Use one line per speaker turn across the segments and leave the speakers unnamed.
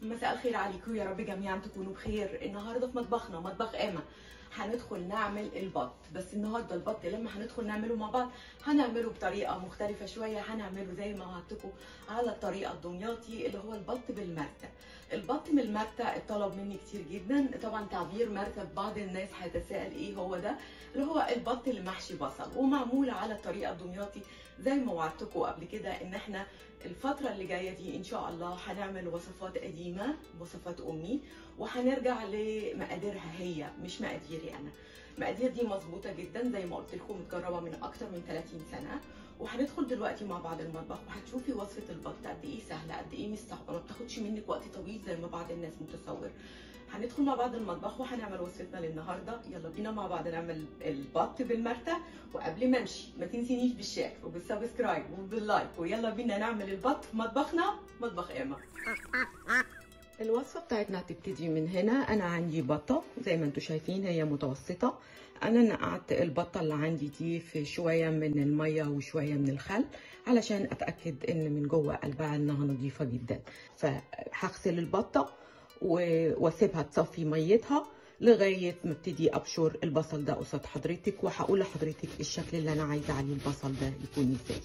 مساء الخير عليكم يا رب جميعا تكونوا بخير النهارده في مطبخنا مطبخ اما هندخل نعمل البط بس النهارده البط لما هندخل نعمله مع بعض هنعمله بطريقه مختلفه شويه هنعمله زي ما وعدتكم على الطريقه الدمياطي اللي هو البط بالمرتة البط بالمرتة اتطلب مني كتير جدا طبعا تعبير مرتة بعض الناس هتساءل ايه هو ده اللي هو البط اللي محشي بصل ومعمول على الطريقه الدمياطي زي ما وعدتكم قبل كده ان احنا الفترة اللي جاية دي إن شاء الله هنعمل وصفات قديمة وصفات أمي وهنرجع لمقاديرها هي مش مقاديري أنا مقادير دي مظبوطة جدا زي ما قلت لكم متجربة من أكتر من 30 سنة وهندخل دلوقتي مع بعض المطبخ وهتشوفي وصفة البط قد إيه سهلة قد إيه مش صعبة ما بتاخدش منك وقت طويل زي ما بعض الناس متصور هندخل مع بعض المطبخ وهنعمل وصفتنا للنهارده يلا بينا مع بعض نعمل البط بالمرتة وقبل ما امشي ما تنسينيش بالشير وبالسبسكرايب وباللايك ويلا بينا نعمل البط في مطبخنا مطبخ ايما الوصفه بتاعتنا هتبتدي من هنا انا عندي بطه زي ما انتم شايفين هي متوسطه انا نقعت البطه اللي عندي دي في شويه من الميه وشويه من الخل علشان اتاكد ان من جوه قلبها انها نظيفه جدا فهغسل البطه واسيبها تصفي ميتها لغايه ما ابتدي ابشر البصل ده قصاد حضرتك وهقول لحضرتك الشكل اللي انا عايزه عليه البصل ده يكون ازاي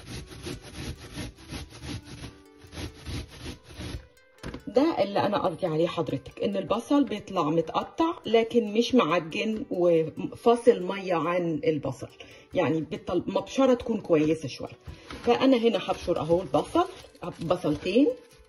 ده اللي انا قصدي عليه حضرتك ان البصل بيطلع متقطع لكن مش معجن وفاصل ميه عن البصل يعني مبشره تكون كويسه شويه فانا هنا هبشر اهو البصل بصلتين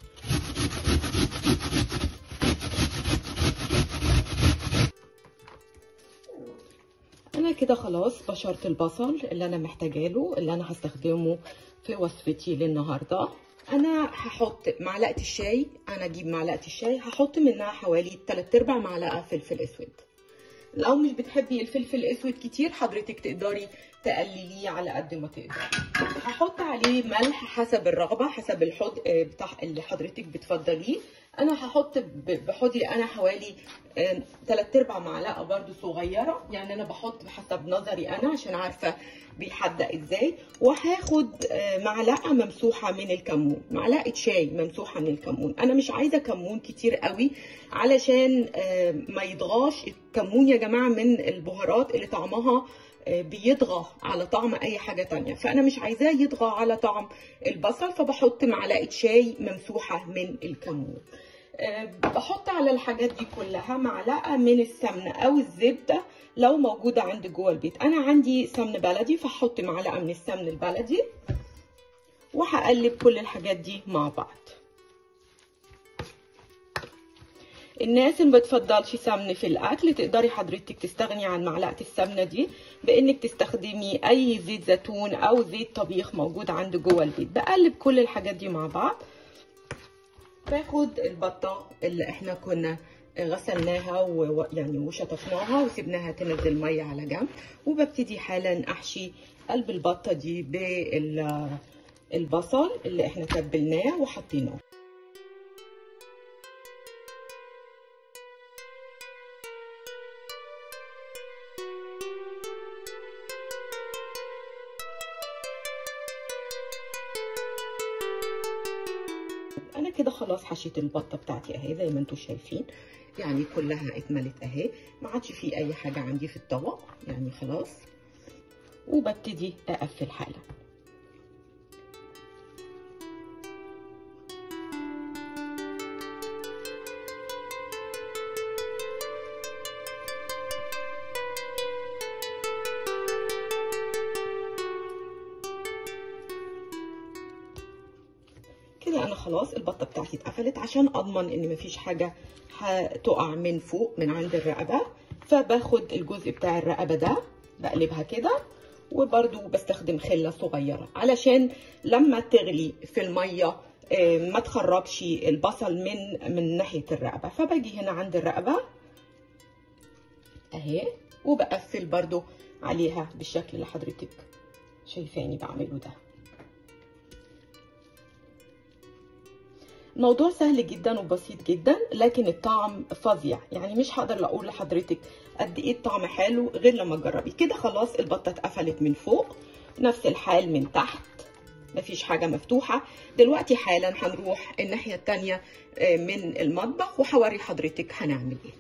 انا كده خلاص بشرت البصل اللي انا محتاجه له اللي انا هستخدمه في وصفتي للنهارده انا هحط معلقه الشاي انا اجيب معلقه الشاي هحط منها حوالي 3 ارباع معلقه فلفل اسود لو مش بتحبي الفلفل الاسود كتير حضرتك تقدري تقلليه على قد ما تقدري هحط عليه ملح حسب الرغبه حسب الحد بتاع اللي حضرتك بتفضليه انا هحط بحطي انا حوالي 3 ارباع معلقه برده صغيره يعني انا بحط بحسب نظري انا عشان عارفه بيحدق ازاي وهاخد معلقه ممسوحه من الكمون معلقه شاي ممسوحه من الكمون انا مش عايزه كمون كتير قوي علشان ما يضغاش الكمون يا جماعه من البهارات اللي طعمها بيطغى على طعم اي حاجة تانية فانا مش عايزاه يطغى على طعم البصل فبحط معلقة شاي ممسوحة من الكمون بحط على الحاجات دي كلها معلقة من السمنة او الزبدة لو موجودة عند جوه البيت انا عندي سمن بلدي فحط معلقة من السمن البلدي وهقلب كل الحاجات دي مع بعض الناس اللي بتفضلش سمن في الاكل تقدري حضرتك تستغني عن معلقه السمنه دي بانك تستخدمي اي زيت زيتون او زيت طبيخ موجود عند جوه البيت بقلب كل الحاجات دي مع بعض باخد البطه اللي احنا كنا غسلناها ويعني وشطفناها وسبناها تنزل ميه على جنب وببتدي حالا احشي قلب البطه دي بالبصل اللي احنا تبلناه وحطيناه انا كده خلاص حشيت البطه بتاعتي اهي زي ما انتم شايفين يعني كلها اتملت اهي ما عادش في اي حاجه عندي في الطبق يعني خلاص وببتدي اقفل حالا كده انا خلاص البطه بتاعتي اتقفلت عشان اضمن ان مفيش حاجه هتقع من فوق من عند الرقبه فباخد الجزء بتاع الرقبه ده بقلبها كده وبرده بستخدم خله صغيره علشان لما تغلي في الميه ما تخرجش البصل من من ناحيه الرقبه فباجي هنا عند الرقبه اهي وبقفل برده عليها بالشكل اللي حضرتك شايفاني بعمله ده الموضوع سهل جدا وبسيط جدا لكن الطعم فظيع يعني مش هقدر اقول لحضرتك قد ايه الطعم حلو غير لما تجربي كده خلاص البطه اتقفلت من فوق نفس الحال من تحت مفيش حاجة مفتوحة دلوقتي حالا هنروح الناحية التانية آه، من المطبخ وهوري حضرتك هنعمل ايه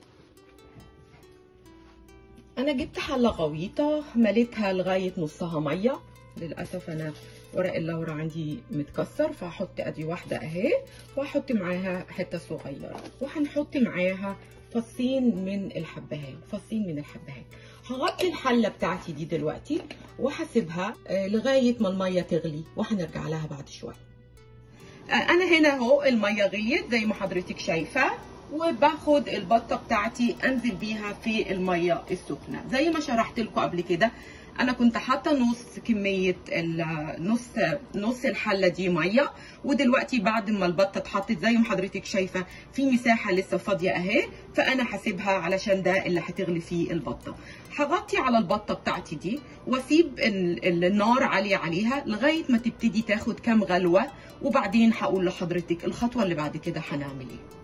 انا جبت حلة غويطة مليتها لغاية نصها مية للأسف انا ورق اللورة عندي متكسر فهحط ادي واحدة اهي وهحط معاها حتة صغيرة وهنحط معاها فصين من الحبهان فصين من الحبهان هغطي الحلة بتاعتي دي دلوقتي وهسيبها آه، لغاية ما المية تغلي وهنرجع لها بعد شوية آه، انا هنا اهو المية غليت زي ما حضرتك شايفة وباخد البطة بتاعتي انزل بيها في المية السخنة زي ما شرحت لكم قبل كده انا كنت حاطه نص كميه ال- نص نص الحله دي ميه ودلوقتي بعد ما البطه اتحطت زي ما حضرتك شايفه في مساحه لسه فاضيه اهي فانا هسيبها علشان ده اللي هتغلي فيه البطه هغطي على البطه بتاعتي دي واسيب ال- ال- النار عاليه عليها لغايه ما تبتدي تاخد كام غلوه وبعدين هقول لحضرتك الخطوه اللي بعد كده هنعمل ايه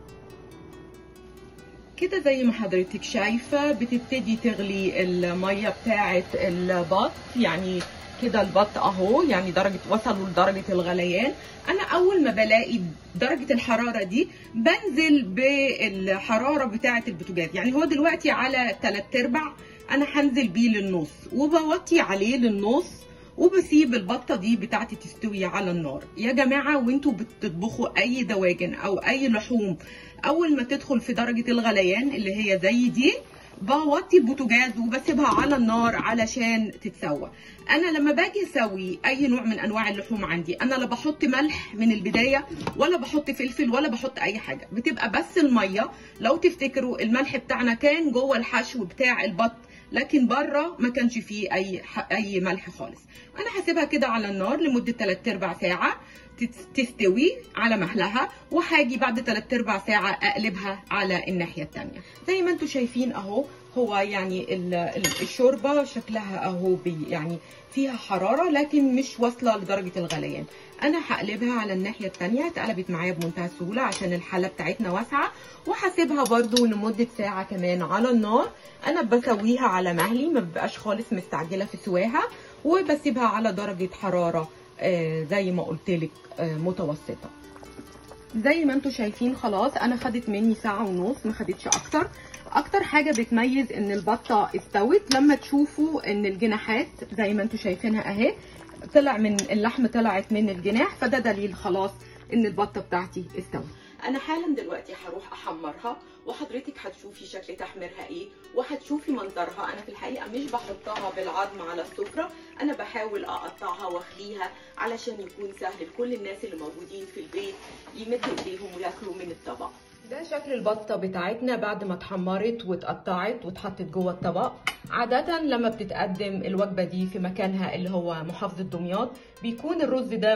كده زي ما حضرتك شايفة بتبتدي تغلي المية بتاعة البط يعني كده البط اهو يعني درجة وصلوا لدرجة الغليان انا اول ما بلاقي درجة الحرارة دي بنزل بالحرارة بتاعة البوتاجاز يعني هو دلوقتي على 3 ارباع انا هنزل بيه للنص وبوطي عليه للنص وبسيب البطه دي بتاعتي تستوي على النار يا جماعه وانتوا بتطبخوا اي دواجن او اي لحوم اول ما تدخل في درجه الغليان اللي هي زي دي بوطي البوتاجاز وبسيبها على النار علشان تتسوى انا لما باجي اسوي اي نوع من انواع اللحوم عندي انا لا بحط ملح من البدايه ولا بحط فلفل ولا بحط اي حاجه بتبقى بس الميه لو تفتكروا الملح بتاعنا كان جوه الحشو بتاع البط لكن بره ما كانش فيه اي اي ملح خالص انا هسيبها كده على النار لمده 3 ارباع ساعه تستوي على مهلها وهاجي بعد 3 ارباع ساعه اقلبها على الناحيه الثانيه زي ما انتم شايفين اهو هو يعني الشوربه شكلها اهو بي يعني فيها حراره لكن مش واصله لدرجه الغليان انا هقلبها على الناحيه الثانيه اتقلبت معايا بمنتهى السهوله عشان الحله بتاعتنا واسعه وهسيبها برده لمده ساعه كمان على النار انا بسويها على مهلي ما ببقاش خالص مستعجله في سواها وبسيبها على درجه حراره آه زي ما قلت لك آه متوسطه زي ما انتم شايفين خلاص انا خدت مني ساعه ونص ما خدتش اكتر اكتر حاجه بتميز ان البطه استوت لما تشوفوا ان الجناحات زي ما انتم شايفينها اهي طلع من اللحم طلعت من الجناح فده دليل خلاص ان البطه بتاعتي استوت انا حالا دلوقتي هروح احمرها وحضرتك هتشوفي شكل تحميرها ايه وهتشوفي منظرها انا في الحقيقه مش بحطها بالعظم على السفره انا بحاول اقطعها واخليها علشان يكون سهل لكل الناس اللي موجودين في البيت يمدوا ايديهم وياكلوا من الطبق ده شكل البطه بتاعتنا بعد ما اتحمرت واتقطعت واتحطت جوه الطبق عادة لما بتتقدم الوجبة دي في مكانها اللي هو محافظة دمياط بيكون الرز ده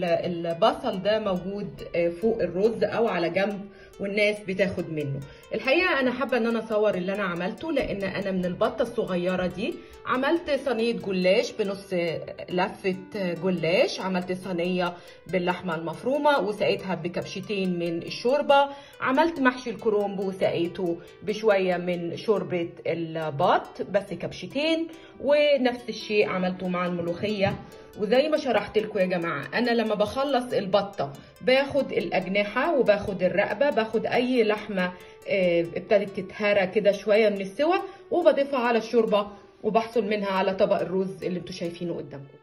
البصل ده موجود فوق الرز او على جنب والناس بتاخد منه الحقيقة انا حابة ان انا اصور اللي انا عملته لان انا من البطة الصغيرة دي عملت صينية جلاش بنص لفة جلاش عملت صينية باللحمة المفرومة وسقيتها بكبشتين من الشوربة عملت محشي الكرومب وسقيته بشوية من شوربة البط بس كبشتين ونفس الشيء عملته مع الملوخية وزي ما شرحت لكم يا جماعه انا لما بخلص البطه باخد الاجنحه وباخد الرقبه باخد اي لحمه ابتدت تتهرى كده شويه من السوى وبضيفها على الشوربه وبحصل منها على طبق الرز اللي انتوا شايفينه قدامكم